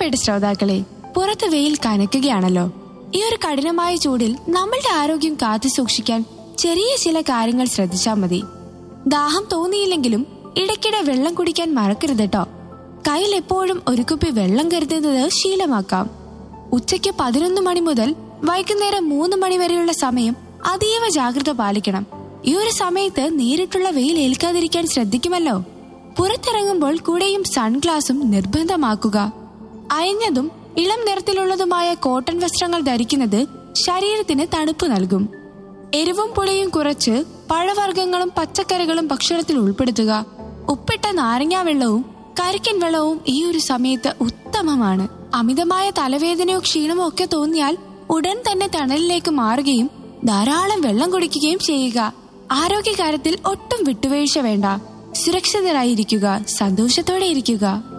പ്രിയപ്പെട്ട ശ്രോതാക്കളെ പുറത്ത് വെയിൽ കനക്കുകയാണല്ലോ ഈ ഒരു കഠിനമായ ചൂടിൽ നമ്മളുടെ ആരോഗ്യം കാത്തു സൂക്ഷിക്കാൻ ചെറിയ ചില കാര്യങ്ങൾ ശ്രദ്ധിച്ചാൽ മതി ദാഹം തോന്നിയില്ലെങ്കിലും ഇടയ്ക്കിടെ വെള്ളം കുടിക്കാൻ മറക്കരുത് കേട്ടോ കയ്യിൽ എപ്പോഴും ഒരു കുപ്പി വെള്ളം കരുതുന്നത് ശീലമാക്കാം ഉച്ചയ്ക്ക് പതിനൊന്ന് മണി മുതൽ വൈകുന്നേരം മൂന്ന് മണി വരെയുള്ള സമയം അതീവ ജാഗ്രത പാലിക്കണം ഈ ഒരു സമയത്ത് നേരിട്ടുള്ള വെയിൽ ഏൽക്കാതിരിക്കാൻ ശ്രദ്ധിക്കുമല്ലോ പുറത്തിറങ്ങുമ്പോൾ കൂടെയും സൺഗ്ലാസും നിർബന്ധമാക്കുക അയഞ്ഞതും ഇളം നിറത്തിലുള്ളതുമായ കോട്ടൺ വസ്ത്രങ്ങൾ ധരിക്കുന്നത് ശരീരത്തിന് തണുപ്പ് നൽകും എരിവും പുളിയും കുറച്ച് പഴവർഗ്ഗങ്ങളും പച്ചക്കറികളും ഭക്ഷണത്തിൽ ഉൾപ്പെടുത്തുക ഉപ്പിട്ട നാരങ്ങാ വെള്ളവും കരിക്കൻ വെള്ളവും ഈ ഒരു സമയത്ത് ഉത്തമമാണ് അമിതമായ തലവേദനയോ ക്ഷീണമോ ഒക്കെ തോന്നിയാൽ ഉടൻ തന്നെ തണലിലേക്ക് മാറുകയും ധാരാളം വെള്ളം കുടിക്കുകയും ചെയ്യുക ആരോഗ്യകാര്യത്തിൽ ഒട്ടും വിട്ടുവീഴ്ച വേണ്ട സുരക്ഷിതരായിരിക്കുക സന്തോഷത്തോടെ ഇരിക്കുക